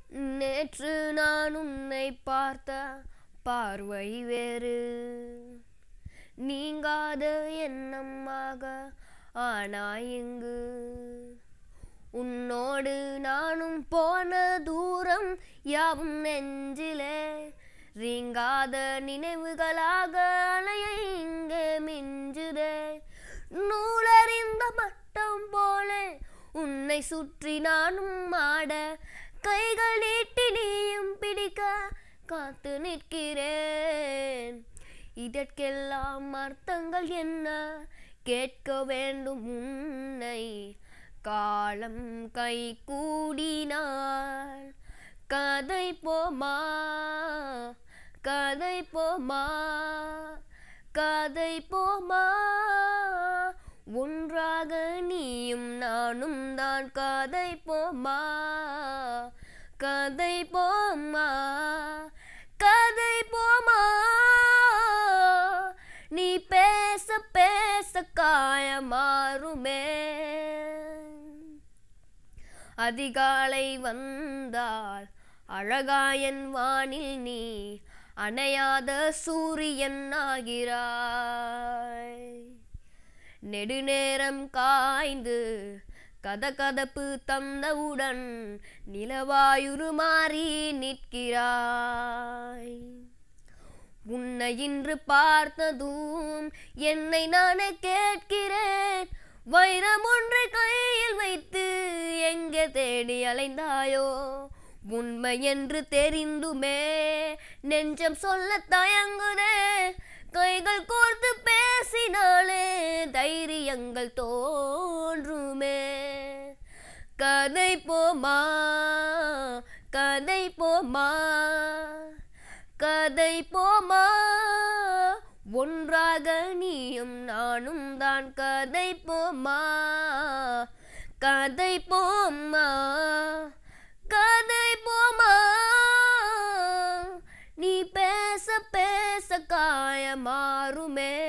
நேற்று நான் உன்னை பார்த்த பார்வை வேறு நீங்காத எண்ணமாக ஆனாய் இங்கு உன்னோடு நானும் போன தூரம் யாவும் நெஞ்சிலே ரீங்காத நினைவுகளாக அலைய இங்கே மிஞ்சுதே நூலறிந்த மட்டம் போல உன்னை சுற்றி நானும் ஆட கைகள் நீட்டி நீயும் பிடிக்க காத்து நிற்கிறேன் இதற்கெல்லாம் அர்த்தங்கள் என்ன கேட்க வேண்டும் உன்னை காலம் கை கூடினாள் கதை போமா கதை போமா கதை போமா ஒன்றாக நீயும் நானும் தான் கதை போமா கதை போமா கதை போமா நீ பேச பேச காயமாறுமே அதிகாலை வந்தால் அழகாயன் வானில் நீ அணையாத சூரியன் ஆகிறாய் நெடுநேரம் காய்ந்து கதகதப்பு தந்தவுடன் நிலவாயுரு மாறி நிற்கிறாய் உன்னை இன்று பார்த்ததும் என்னை நானே கேட்கிறேன் வைரம் ஒன்றை கையில் வைத்து எங்கே தேடி அலைந்தாயோ உண்மை என்று தெரிந்துமே நெஞ்சம் சொல்ல தயங்குதே கைகள் கோர்த்து பேசினாலே தைரியங்கள் தோன்றுமே கதை போமா கதை போமா கதை போமா ஒன்றாக நீயும் நானும் தான் கதை போமா கதை போமா கதை போமா நீ பேச பேச காயமாறுமே